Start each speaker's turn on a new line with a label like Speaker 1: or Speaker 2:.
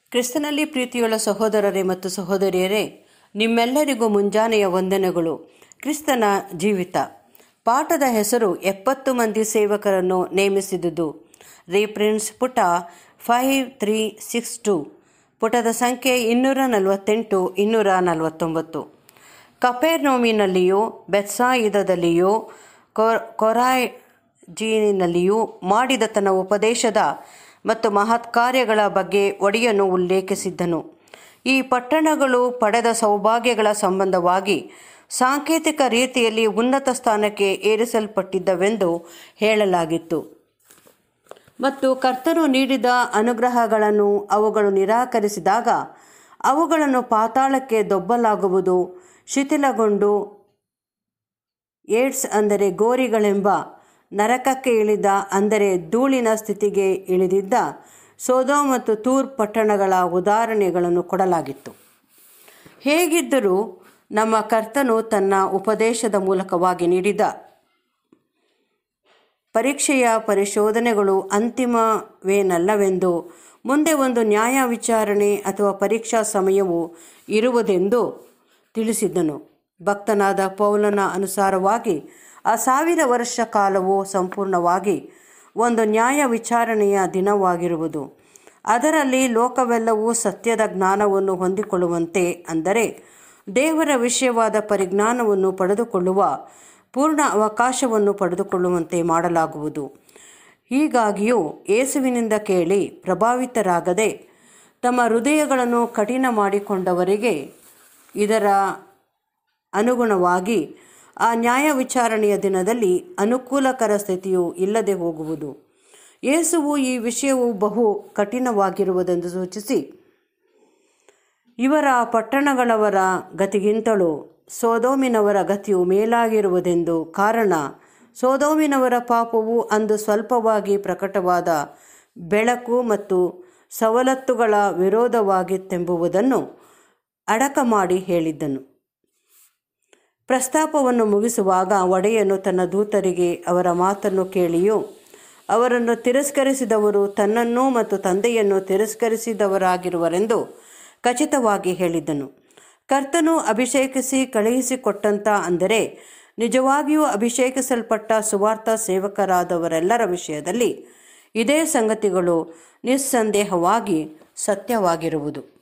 Speaker 1: ಕ್ರಿಸ್ತನಲ್ಲಿ ಪ್ರೀತಿಯುಳ್ಳ ಸಹೋದರರೇ ಮತ್ತು ಸಹೋದರಿಯರೇ ನಿಮ್ಮೆಲ್ಲರಿಗೂ ಮುಂಜಾನೆಯ ವಂದನೆಗಳು ಕ್ರಿಸ್ತನ ಜೀವಿತ ಪಾಠದ ಹೆಸರು ಎಪ್ಪತ್ತು ಮಂದಿ ಸೇವಕರನ್ನು ನೇಮಿಸಿದುದು ರೀಪ್ರಿನ್ಸ್ ಪುಟ ಫೈವ್ ತ್ರೀ ಸಿಕ್ಸ್ ಟು ಪುಟದ ಸಂಖ್ಯೆ ಇನ್ನೂರ ನಲವತ್ತೆಂಟು ಇನ್ನೂರ ನಲವತ್ತೊಂಬತ್ತು ಕಪೇರ್ನೋಮಿನಲ್ಲಿಯೂ ಬೆತ್ಸಾಯಿದದಲ್ಲಿಯೂ ಕೊರಾಯ್ಜೀನಿನಲ್ಲಿಯೂ ಮಾಡಿದ ತನ್ನ ಉಪದೇಶದ ಮತ್ತು ಮಹತ್ ಕಾರ್ಯಗಳ ಬಗ್ಗೆ ಒಡೆಯನು ಉಲ್ಲೇಖಿಸಿದ್ದನು ಈ ಪಟ್ಟಣಗಳು ಪಡೆದ ಸೌಭಾಗ್ಯಗಳ ಸಂಬಂಧವಾಗಿ ಸಾಂಕೇತಿಕ ರೀತಿಯಲ್ಲಿ ಉನ್ನತ ಸ್ಥಾನಕ್ಕೆ ಏರಿಸಲ್ಪಟ್ಟಿದ್ದವೆಂದು ಹೇಳಲಾಗಿತ್ತು ಮತ್ತು ಕರ್ತನು ನೀಡಿದ ಅನುಗ್ರಹಗಳನ್ನು ಅವುಗಳು ನಿರಾಕರಿಸಿದಾಗ ಅವುಗಳನ್ನು ಪಾತಾಳಕ್ಕೆ ದೊಬ್ಬಲಾಗುವುದು ಶಿಥಿಲಗೊಂಡು ಏಡ್ಸ್ ಅಂದರೆ ಗೋರಿಗಳೆಂಬ ನರಕಕ್ಕೆ ಇಳಿದ ಅಂದರೆ ಧೂಳಿನ ಸ್ಥಿತಿಗೆ ಇಳಿದಿದ್ದ ಸೋದೋ ಮತ್ತು ತೂರ್ ಪಟ್ಟಣಗಳ ಉದಾಹರಣೆಗಳನ್ನು ಕೊಡಲಾಗಿತ್ತು ಹೇಗಿದ್ದರೂ ನಮ್ಮ ಕರ್ತನು ತನ್ನ ಉಪದೇಶದ ಮೂಲಕವಾಗಿ ನೀಡಿದ ಪರೀಕ್ಷೆಯ ಪರಿಶೋಧನೆಗಳು ಅಂತಿಮವೇನಲ್ಲವೆಂದು ಮುಂದೆ ಒಂದು ನ್ಯಾಯ ವಿಚಾರಣೆ ಅಥವಾ ಪರೀಕ್ಷಾ ಸಮಯವು ಇರುವುದೆಂದು ತಿಳಿಸಿದ್ದನು ಭಕ್ತನಾದ ಪೌಲನ ಅನುಸಾರವಾಗಿ ಆ ಸಾವಿರ ವರ್ಷ ಕಾಲವು ಸಂಪೂರ್ಣವಾಗಿ ಒಂದು ನ್ಯಾಯ ವಿಚಾರಣೆಯ ದಿನವಾಗಿರುವುದು ಅದರಲ್ಲಿ ಲೋಕವೆಲ್ಲವೂ ಸತ್ಯದ ಜ್ಞಾನವನ್ನು ಹೊಂದಿಕೊಳ್ಳುವಂತೆ ಅಂದರೆ ದೇವರ ವಿಷಯವಾದ ಪರಿಜ್ಞಾನವನ್ನು ಪಡೆದುಕೊಳ್ಳುವ ಪೂರ್ಣ ಅವಕಾಶವನ್ನು ಪಡೆದುಕೊಳ್ಳುವಂತೆ ಮಾಡಲಾಗುವುದು ಹೀಗಾಗಿಯೂ ಯೇಸುವಿನಿಂದ ಕೇಳಿ ಪ್ರಭಾವಿತರಾಗದೆ ತಮ್ಮ ಹೃದಯಗಳನ್ನು ಕಠಿಣ ಮಾಡಿಕೊಂಡವರಿಗೆ ಇದರ ಅನುಗುಣವಾಗಿ ಆ ನ್ಯಾಯ ವಿಚಾರಣೆಯ ದಿನದಲ್ಲಿ ಅನುಕೂಲಕರ ಸ್ಥಿತಿಯು ಇಲ್ಲದೆ ಹೋಗುವುದು ಯೇಸುವು ಈ ವಿಷಯವು ಬಹು ಕಠಿಣವಾಗಿರುವುದೆಂದು ಸೂಚಿಸಿ ಇವರ ಪಟ್ಟಣಗಳವರ ಗತಿಗಿಂತಲೂ ಸೋದೋಮಿನವರ ಗತಿಯು ಮೇಲಾಗಿರುವುದೆಂದು ಕಾರಣ ಸೋದೋಮಿನವರ ಪಾಪವು ಅಂದು ಸ್ವಲ್ಪವಾಗಿ ಪ್ರಕಟವಾದ ಬೆಳಕು ಮತ್ತು ಸವಲತ್ತುಗಳ ವಿರೋಧವಾಗಿತ್ತೆಂಬುದನ್ನು ಅಡಕ ಮಾಡಿ ಹೇಳಿದ್ದನು ಪ್ರಸ್ತಾಪವನ್ನು ಮುಗಿಸುವಾಗ ಒಡೆಯನು ತನ್ನ ದೂತರಿಗೆ ಅವರ ಮಾತನ್ನು ಕೇಳಿಯೂ ಅವರನ್ನು ತಿರಸ್ಕರಿಸಿದವರು ತನ್ನನ್ನು ಮತ್ತು ತಂದೆಯನ್ನು ತಿರಸ್ಕರಿಸಿದವರಾಗಿರುವರೆಂದು ಖಚಿತವಾಗಿ ಹೇಳಿದ್ದನು ಕರ್ತನು ಅಭಿಷೇಕಿಸಿ ಕಳುಹಿಸಿಕೊಟ್ಟಂತ ಅಂದರೆ ನಿಜವಾಗಿಯೂ ಅಭಿಷೇಕಿಸಲ್ಪಟ್ಟ ಸುವಾರ್ಥ ಸೇವಕರಾದವರೆಲ್ಲರ ವಿಷಯದಲ್ಲಿ ಇದೇ ಸಂಗತಿಗಳು ನಿಸ್ಸಂದೇಹವಾಗಿ ಸತ್ಯವಾಗಿರುವುದು